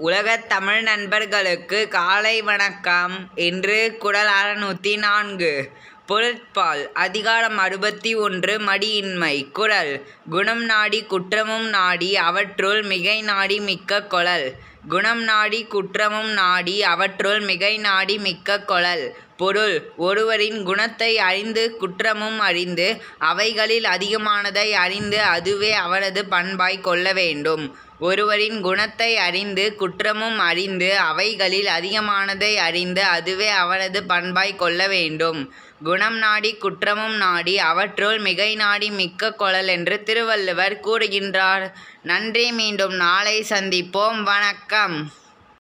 உலகத் தமிழ் நண்பர்களுக்கு காலை வணக்கம் இன்று குறள் அறுநூற்றி நான்கு பொருட்பால் அதிகாரம் அறுபத்தி ஒன்று மடியின்மை குறள் குணம் நாடி குற்றமும் நாடி அவற்றுள் மிகை நாடி மிக்க கொளல் குணம் நாடி குற்றமும் நாடி அவற்றுள் மிகை நாடி மிக்க கொளல் பொருள் ஒருவரின் குணத்தை அறிந்து குற்றமும் அறிந்து அவைகளில் அதிகமானதை அறிந்து அதுவே அவனது பண்பாய் கொள்ள வேண்டும் ஒருவரின் குணத்தை அறிந்து குற்றமும் அறிந்து அவைகளில் அதிகமானதை அறிந்து அதுவே அவனது பண்பாய் கொள்ள வேண்டும் குணம் நாடி குற்றமும் நாடி அவற்றுள் மிகை நாடி மிக்க கொளல் என்று திருவள்ளுவர் கூறுகின்றார் நன்றி மீண்டும் நாளை சந்திப்போம் வணக்கம்